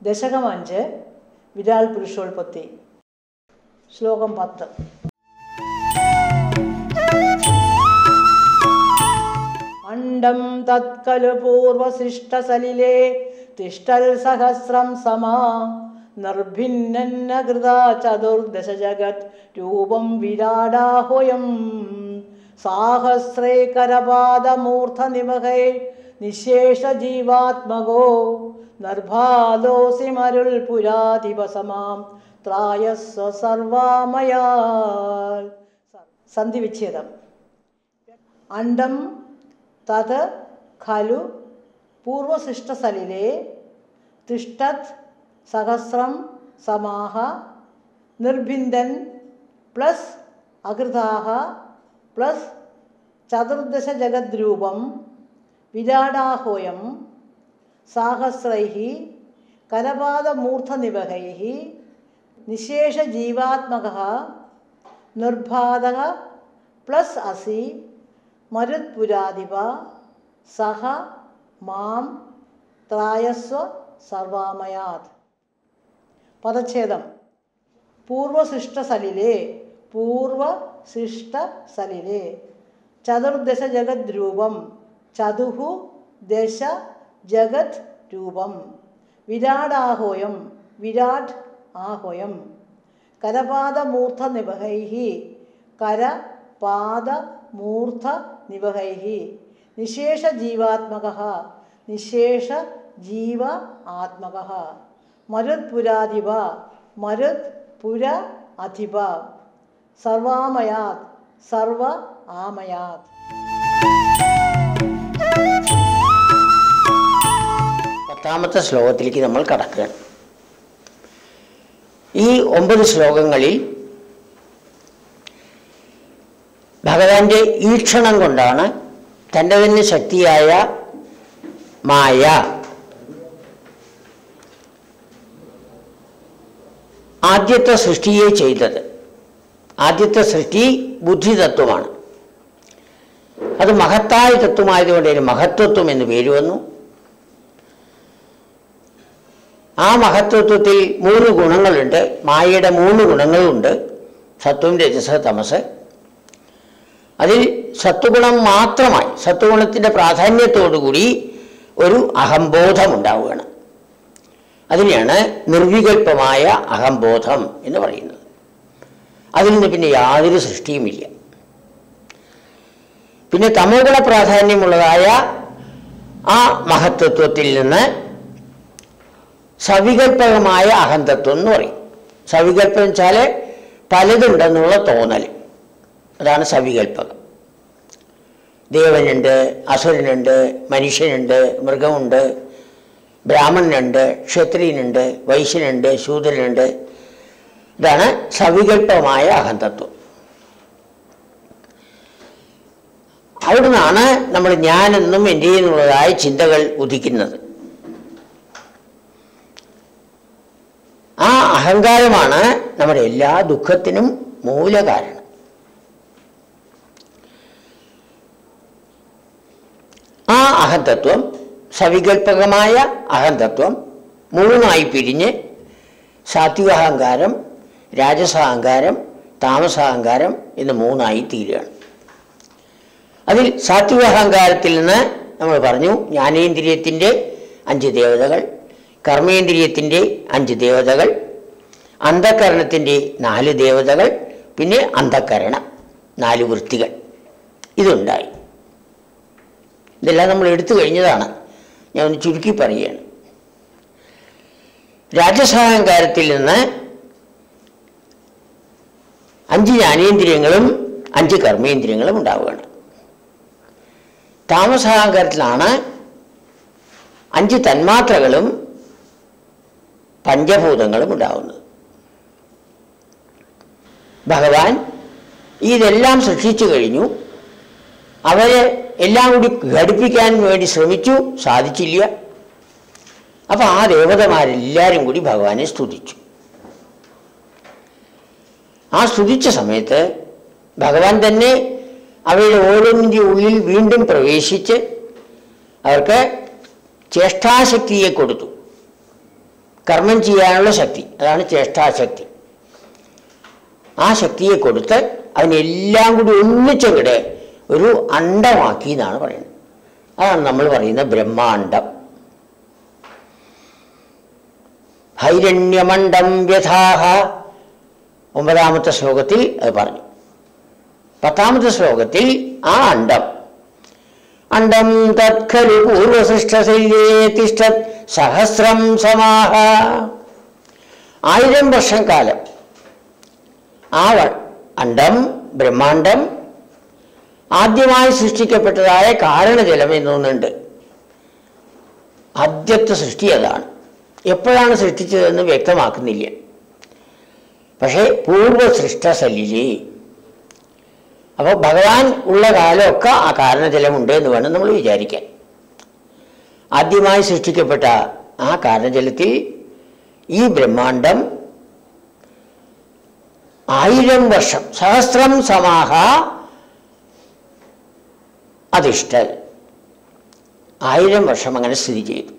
ദശകം അഞ്ച് വിരാൽ പുരുഷോൽപത്തി ശ്ലോകം പത്ത് അണ്ഡം തത്കലു പൂർവസൃഷ്ടസലിലേ തിഷ്ടൽ സഹസ്രം സമാ നിർഭിന്നന്നകൃതാ ചതുർദശ ജഗത് രൂപം വിരാടാഹുയം സാഹസ്രേ കരപാദമൂർധനിമഹേ നിശേഷ ജീവാത്മകോ നിർഭാലോസി മരുൾ പുരാധിപസമാം ത്രായസ്വ സർവാമയാൽ സന്ധിവിച്ഛേദം അണ്ഡം തത് ഖലു പൂർവസൃഷ്ടസലിലെ തിഷ്ടത് സഹസ്രം സമാഹ നിർഭിന്ദൻ പ്ലസ് അകൃതാഹ പ്ലസ് ചതുർദശ ജഗദ്രൂപം വിരാടാഹോയം സാഹസ്രൈ കരപാദമൂർധനിവഹൈ നിശേഷജീവാത്മക നിർബാധക പ്ലസ് അസി മരുത്പുരാധിപ സഹ മാം ത്രായസ്വ സർവാമയാത് പദച്ഛേദം പൂർവസൃഷ്ടസലിലെ പൂർവസൃഷ്ടസലിലെ ചതുർദശ ജഗത് രൂപം ചതുഹു ദശ ജഗത് രൂപം വിരാടാഹോയം വിരാട് ആഹോയം കരപാദമൂർധ നിവഹൈ കരപാദ മൂർധ നിവഹൈ നിശേഷ ജീവാത്മക നിശേഷ ജീവ ആത്മക മരുത് പുരാധിപ മരുത് പുര അധിപ സർവാമയാത് സർവ ആമയാത് പത്താമത്തെ ശ്ലോകത്തിലേക്ക് നമ്മൾ കടക്കുകയാണ് ഈ ഒമ്പത് ശ്ലോകങ്ങളിൽ ഭഗവാന്റെ ഈക്ഷണം കൊണ്ടാണ് തൻ്റെ തന്നെ ശക്തിയായ മായ ആദ്യത്തെ സൃഷ്ടിയെ ചെയ്തത് ആദ്യത്തെ സൃഷ്ടി ബുദ്ധിതത്വമാണ് അത് മഹത്തായ തത്വമായതുകൊണ്ട് അതിന് മഹത്വത്വം എന്ന് പേര് വന്നു ആ മഹത്വത്വത്തിൽ മൂന്ന് ഗുണങ്ങളുണ്ട് മായയുടെ മൂന്ന് ഗുണങ്ങളുണ്ട് സത്വം രജസ് തമസ് അതിൽ സത്വഗുണം മാത്രമായി സത്വഗുണത്തിൻ്റെ പ്രാധാന്യത്തോടുകൂടി ഒരു അഹംബോധം ഉണ്ടാവുകയാണ് അതിനെയാണ് നിർവികൽപമായ അഹംബോധം എന്ന് പറയുന്നത് അതിൽ നിന്ന് പിന്നെ യാതൊരു സൃഷ്ടിയുമില്ല പിന്നെ തമോഗുണ പ്രാധാന്യമുള്ളതായ ആ മഹത്വത്വത്തിൽ നിന്ന് സവികൽപകമായ അഹന്തത്വം എന്ന് പറയും സവികൽപ്പം വെച്ചാൽ പലതുണ്ടെന്നുള്ള തോന്നൽ അതാണ് സവികൽപകം ദേവനുണ്ട് അസുരനുണ്ട് മനുഷ്യനുണ്ട് മൃഗമുണ്ട് ബ്രാഹ്മണനുണ്ട് ക്ഷത്രിയനുണ്ട് വൈശ്യനുണ്ട് ശൂദ്രനുണ്ട് ഇതാണ് സവികൽപമായ അഹന്തത്വം അവിടുന്നാണ് നമ്മൾ ഞാനെന്നും എൻ്റെ എന്നുള്ളതായ ചിന്തകൾ ഉദിക്കുന്നത് ആ അഹങ്കാരമാണ് നമ്മുടെ എല്ലാ ദുഃഖത്തിനും മൂലകാരണം ആ അഹന്തത്വം സവികൽപകമായ അഹന്തത്വം മൂന്നായി പിരിഞ്ഞ് സാത്വികാഹങ്കാരം രാജസാഹങ്കാരം താമസാഹങ്കാരം എന്ന് മൂന്നായി തീരുകയാണ് അതിൽ സാത്വികാഹങ്കാരത്തിൽ നിന്ന് നമ്മൾ പറഞ്ഞു ജ്ഞാനേന്ദ്രിയത്തിൻ്റെ അഞ്ച് ദേവതകൾ കർമ്മേന്ദ്രിയത്തിൻ്റെ അഞ്ച് ദേവതകൾ അന്ധകരണത്തിൻ്റെ നാല് ദേവതകൾ പിന്നെ അന്ധകരണം നാല് വൃത്തികൾ ഇതുണ്ടായി ഇതെല്ലാം നമ്മൾ എടുത്തു കഴിഞ്ഞതാണ് ഞാൻ ഒന്ന് ചുരുക്കി പറയുകയാണ് രാജസാഹങ്കാരത്തിൽ നിന്ന് അഞ്ച് ജ്ഞാനേന്ദ്രിയങ്ങളും അഞ്ച് കർമ്മേന്ദ്രിയങ്ങളും ഉണ്ടാവുകയാണ് താമസാഹങ്കാരത്തിലാണ് അഞ്ച് തന്മാത്രകളും പഞ്ചഭൂതങ്ങളും ഉണ്ടാവുന്നത് ഭഗവാൻ ഇതെല്ലാം സൃഷ്ടിച്ചു കഴിഞ്ഞു അവരെ എല്ലാം കൂടി ഘടിപ്പിക്കാൻ വേണ്ടി ശ്രമിച്ചു സാധിച്ചില്ല അപ്പോൾ ആ ദേവതമാരെല്ലാവരും കൂടി ഭഗവാനെ സ്തുതിച്ചു ആ സ്തുതിച്ച സമയത്ത് ഭഗവാൻ തന്നെ അവയുടെ ഓരോന്നിൻ്റെ ഉള്ളിൽ വീണ്ടും പ്രവേശിച്ച് അവർക്ക് ചേഷ്ടാശക്തിയെ കൊടുത്തു കർമ്മം ചെയ്യാനുള്ള ശക്തി അതാണ് ചേഷ്ടാശക്തി ആ ശക്തിയെ കൊടുത്ത് അതിനെല്ലാം കൂടി ഒന്നിച്ചങ്ങട് ഒരു അണ്ടമാക്കി എന്നാണ് പറയുന്നത് അതാണ് നമ്മൾ പറയുന്ന ബ്രഹ്മാണ്ടം ഹൈരണ്യമണ്ഡം വ്യഥാഹ ഒമ്പതാമത്തെ ശ്ലോകത്തിൽ അത് പറഞ്ഞു പത്താമത്തെ ശ്ലോകത്തിൽ ആ അണ്ടം അണ്ടം തത്ഖലു പൂർവസൃഷ്ടശല്യേ തിഷ്ഠത് സഹസ്രം സമാഹ ആയിരം വർഷം കാലം ആ വ- അണ്ടം ബ്രഹ്മാണ്ടം ആദ്യമായി സൃഷ്ടിക്കപ്പെട്ടതായ കാരണജലം എന്നൊന്നുണ്ട് ആദ്യത്തെ സൃഷ്ടി അതാണ് എപ്പോഴാണ് സൃഷ്ടിച്ചതെന്ന് വ്യക്തമാക്കുന്നില്ല പക്ഷേ പൂർവസൃഷ്ടശല്യേ അപ്പോൾ ഭഗവാൻ ഉള്ള കാലമൊക്കെ ആ കാരണജലമുണ്ട് എന്ന് വേണം നമ്മൾ വിചാരിക്കാൻ ആദ്യമായി സൃഷ്ടിക്കപ്പെട്ട ആ കാരണജലത്തിൽ ഈ ബ്രഹ്മാണ്ടം ആയിരം വർഷം സഹസ്രം സമാഹ അധിഷ്ഠ ആയിരം വർഷം അങ്ങനെ സ്ഥിതി ചെയ്തു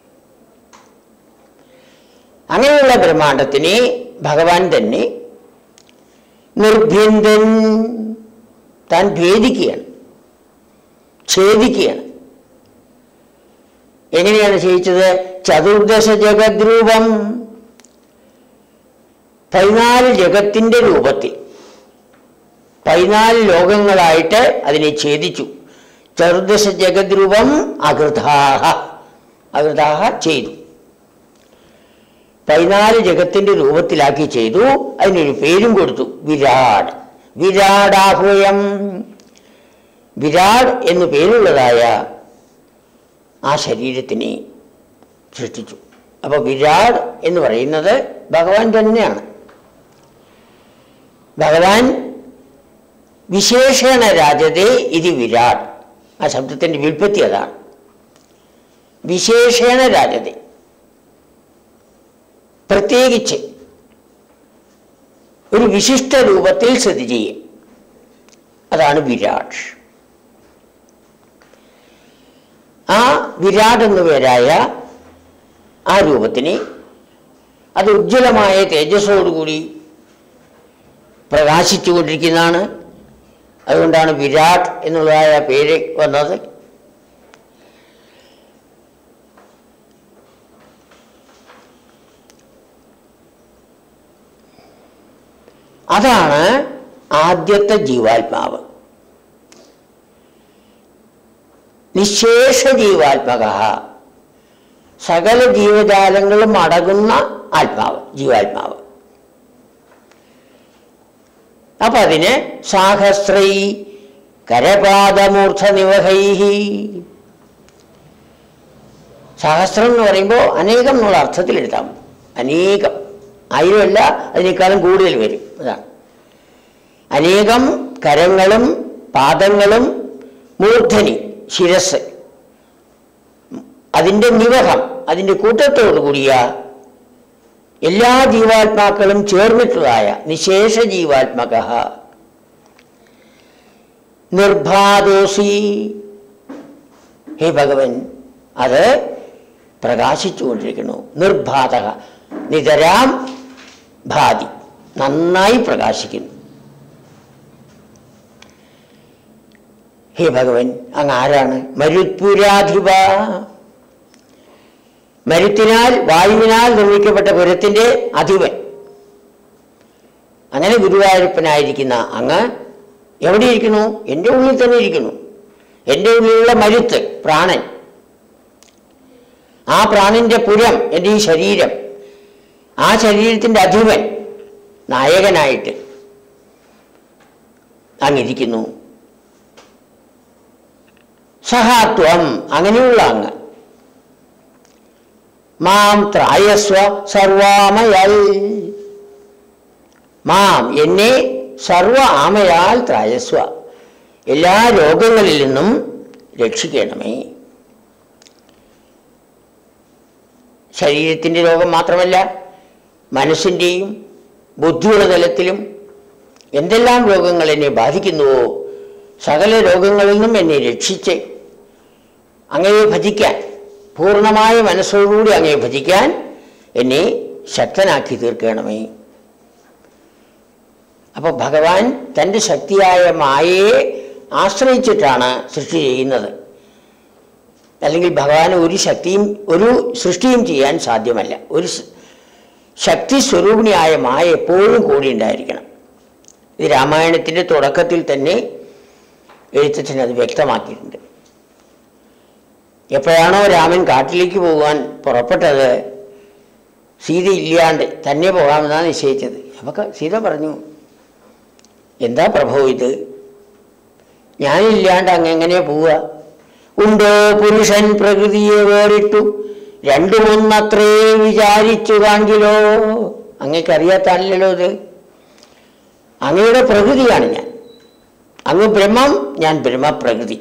അങ്ങനെയുള്ള ബ്രഹ്മാണ്ടത്തിനെ ഭഗവാൻ തന്നെ നിർഭ്യന്തൻ താൻ ഭേദിക്കുകയാണ് ഛേദിക്കുകയാണ് എങ്ങനെയാണ് ചെയ്യിച്ചത് ചതുർദശ ജഗദ്രൂപം പതിനാല് ജഗത്തിന്റെ രൂപത്തിൽ പതിനാല് ലോകങ്ങളായിട്ട് അതിനെ ഛേദിച്ചു ചതുർദശ ജഗദ്രൂപം അകൃതാഹ അകൃതാഹ ചെയ്തു പതിനാല് ജഗത്തിന്റെ രൂപത്തിലാക്കി ചെയ്തു അതിനൊരു പേരും കൊടുത്തു വിരാട് വിരാടാഹുയം വിരാട് എന്നു പേരുള്ളതായ ആ ശരീരത്തിനെ സൃഷ്ടിച്ചു അപ്പോൾ വിരാട് എന്ന് പറയുന്നത് ഭഗവാൻ തന്നെയാണ് ഭഗവാൻ വിശേഷണ രാജതേ ഇത് വിരാട് ആ ശബ്ദത്തിൻ്റെ വിൽപ്പത്തി അതാണ് വിശേഷണ രാജതേ പ്രത്യേകിച്ച് ഒരു വിശിഷ്ട രൂപത്തിൽ സ്ഥിതി ചെയ്യും അതാണ് വിരാട് ആ വിരാട് എന്നു പേരായ ആ രൂപത്തിന് അത് ഉജ്ജ്വലമായ തേജസ്സോടുകൂടി പ്രകാശിച്ചുകൊണ്ടിരിക്കുന്നതാണ് അതുകൊണ്ടാണ് വിരാട് എന്നുള്ളതായ പേര് വന്നത് അതാണ് ആദ്യത്തെ ജീവാത്മാവ് നിശേഷ ജീവാത്മക സകല ജീവജാലങ്ങളും അടങ്ങുന്ന ആത്മാവ് ജീവാത്മാവ് അപ്പൊ അതിന് സാഹസ്രൈ കരപാദമൂർധ നിവഹൈ സഹസ്രം എന്ന് പറയുമ്പോൾ അനേകം എന്നുള്ള അർത്ഥത്തിൽ എടുത്താൽ മതി അനേകം ആയിരമല്ല അതിനേക്കാളും കൂടുതൽ വരും അതാണ് അനേകം കരങ്ങളും പാദങ്ങളും മൂർധനി ശിരസ് അതിൻ്റെ നിവഹം അതിൻ്റെ കൂട്ടത്തോടു കൂടിയ എല്ലാ ജീവാത്മാക്കളും ചേർന്നിട്ടുള്ളതായ നിശേഷ ജീവാത്മക നിർഭാദോസി ഹേ ഭഗവൻ അത് പ്രകാശിച്ചുകൊണ്ടിരിക്കുന്നു നിർബാധ നിതരാം ഭാതി നന്നായി പ്രകാശിക്കുന്നു ഹേ ഭഗവൻ അങ്ങ് ആരാണ് മരുത്പുരാധിപ മരുത്തിനാൽ വായുവിനാൽ നിർമ്മിക്കപ്പെട്ട പുരത്തിന്റെ അധിപൻ അങ്ങനെ ഗുരുവായൂരപ്പനായിരിക്കുന്ന അങ്ങ് എവിടെ ഇരിക്കുന്നു എൻ്റെ ഉള്ളിൽ തന്നെ ഇരിക്കുന്നു എൻ്റെ ഉള്ളിലുള്ള മരുത്ത് പ്രാണൻ ആ പ്രാണന്റെ പുരം എൻ്റെ ഈ ശരീരം ആ ശരീരത്തിൻ്റെ അധിപൻ നായകനായിട്ട് അങ്ങിരിക്കുന്നു സഹാത്വം അങ്ങനെയുള്ള അങ്ങ് മാം ത്രായസ്വ സർവാമയൽ മാം എന്നെ സർവ ആമയാൽ ത്രായസ്വ എല്ലാ രോഗങ്ങളിൽ നിന്നും രക്ഷിക്കണമേ ശരീരത്തിൻ്റെ രോഗം മാത്രമല്ല മനസ്സിൻ്റെയും ബുദ്ധിയുടെ തലത്തിലും എന്തെല്ലാം രോഗങ്ങൾ എന്നെ ബാധിക്കുന്നുവോ സകല രോഗങ്ങളിൽ നിന്നും എന്നെ രക്ഷിച്ച് അങ്ങയെ ഭജിക്കാൻ പൂർണ്ണമായ മനസ്സോടുകൂടി അങ്ങയെ ഭജിക്കാൻ എന്നെ ശക്തനാക്കി തീർക്കണമേ അപ്പോൾ ഭഗവാൻ തൻ്റെ ശക്തിയായ മായയെ ആശ്രയിച്ചിട്ടാണ് സൃഷ്ടി ചെയ്യുന്നത് അല്ലെങ്കിൽ ഭഗവാന് ഒരു ശക്തിയും ഒരു സൃഷ്ടിയും ചെയ്യാൻ സാധ്യമല്ല ഒരു സ്- ശക്തി സ്വരൂപിണിയായ മായ എപ്പോഴും കൂടി ഉണ്ടായിരിക്കണം ഇത് രാമായണത്തിൻ്റെ തുടക്കത്തിൽ തന്നെ എഴുത്തച്ഛൻ അത് വ്യക്തമാക്കിയിട്ടുണ്ട് എപ്പോഴാണോ രാമൻ കാട്ടിലേക്ക് പോകുവാൻ പുറപ്പെട്ടത് സീത ഇല്ലാണ്ട് തന്നെ പോകാമെന്നാണ് നിശ്ചയിച്ചത് അപ്പോൾ സീത പറഞ്ഞു എന്താ പ്രഭു ഇത് ഞാനില്ലാണ്ട് അങ്ങ് എങ്ങനെ പോവുക ഉണ്ടോ പുരുഷൻ പ്രകൃതിയെ വേറിട്ടു രണ്ടുമൊന്നത്രേ വിചാരിച്ചു കാണിലോ അങ്ങക്കറിയാത്താണല്ലോ ഇത് അങ്ങയുടെ പ്രകൃതിയാണ് ഞാൻ അങ്ങ് ബ്രഹ്മം ഞാൻ ബ്രഹ്മപ്രകൃതി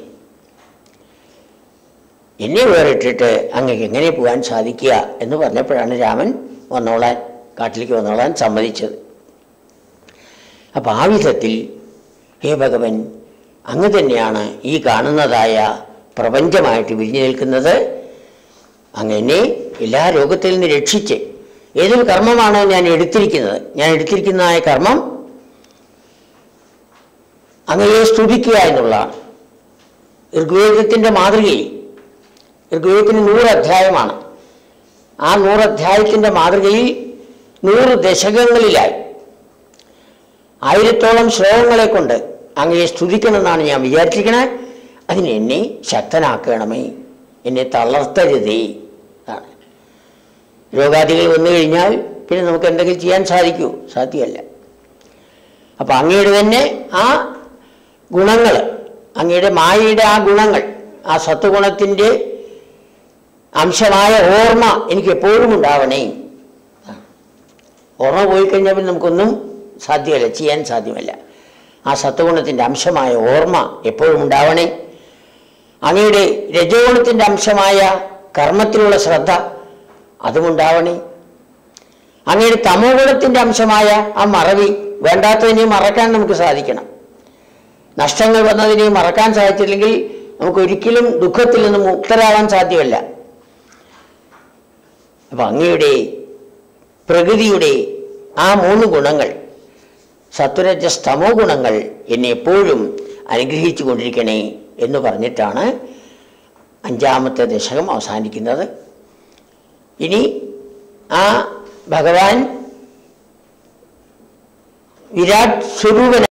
എന്നെ വേറിട്ടിട്ട് അങ്ങക്ക് എങ്ങനെ പോകാൻ സാധിക്കുക എന്ന് പറഞ്ഞപ്പോഴാണ് രാമൻ വന്നോളാൻ കാട്ടിലേക്ക് വന്നോളാൻ സമ്മതിച്ചത് അപ്പം ആ വിധത്തിൽ ഹേ ഭഗവൻ അങ്ങ് തന്നെയാണ് ഈ കാണുന്നതായ പ്രപഞ്ചമായിട്ട് വിരിഞ്ഞു നിൽക്കുന്നത് അങ്ങനെ എല്ലാ രോഗത്തിൽ നിന്ന് രക്ഷിച്ച് ഏതൊരു കർമ്മമാണ് ഞാൻ എടുത്തിരിക്കുന്നത് ഞാൻ എടുത്തിരിക്കുന്നതായ കർമ്മം അങ്ങയെ സ്തുതിക്കുക എന്നുള്ളതാണ് ഋഗ്വേദത്തിൻ്റെ മാതൃകയിൽ ഋഗ്വേദത്തിന് നൂറ് അധ്യായമാണ് ആ നൂറ് അധ്യായത്തിൻ്റെ മാതൃകയിൽ നൂറ് ദശകങ്ങളിലായി ആയിരത്തോളം ശ്ലോകങ്ങളെ കൊണ്ട് അങ്ങയെ സ്തുതിക്കണമെന്നാണ് ഞാൻ വിചാരിച്ചിരിക്കണേ അതിന് എന്നെ ശക്തനാക്കണമേ എന്നെ തളർത്തരുതേ ആണ് രോഗാദികൾ വന്നു കഴിഞ്ഞാൽ പിന്നെ നമുക്ക് എന്തെങ്കിലും ചെയ്യാൻ സാധിക്കൂ സാധ്യമല്ല അപ്പം അങ്ങയുടെ തന്നെ ആ ഗുണങ്ങൾ അങ്ങയുടെ മായയുടെ ആ ഗുണങ്ങൾ ആ സത്വഗുണത്തിൻ്റെ അംശമായ ഓർമ്മ എനിക്ക് എപ്പോഴും ഉണ്ടാവണേ ഓർമ്മ പോയി കഴിഞ്ഞാൽ പിന്നെ നമുക്കൊന്നും സാധ്യമല്ല ചെയ്യാൻ സാധ്യമല്ല ആ സത്വഗുണത്തിൻ്റെ അംശമായ ഓർമ്മ എപ്പോഴും ഉണ്ടാവണേ അങ്ങയുടെ രജോഗുണത്തിൻ്റെ അംശമായ കർമ്മത്തിലുള്ള ശ്രദ്ധ അതുമുണ്ടാവണേ അങ്ങയുടെ തമോ ഗുണത്തിൻ്റെ അംശമായ ആ മറവി വേണ്ടാത്തതിനെ മറക്കാൻ നമുക്ക് സാധിക്കണം നഷ്ടങ്ങൾ വന്നതിനെ മറക്കാൻ സാധിച്ചില്ലെങ്കിൽ നമുക്ക് ഒരിക്കലും ദുഃഖത്തിൽ നിന്ന് മുക്തരാവാൻ സാധ്യമല്ല അപ്പം അങ്ങയുടെ പ്രകൃതിയുടെ ആ മൂന്ന് ഗുണങ്ങൾ സത്വരജസ് തമോ ഗുണങ്ങൾ എന്നെ എപ്പോഴും അനുഗ്രഹിച്ചു കൊണ്ടിരിക്കണേ എന്ന് പറഞ്ഞിട്ടാണ് അഞ്ചാമത്തെ ദശകം അവസാനിക്കുന്നത് ഇനി ആ ഭഗവാൻ വിരാട് സ്വരൂപന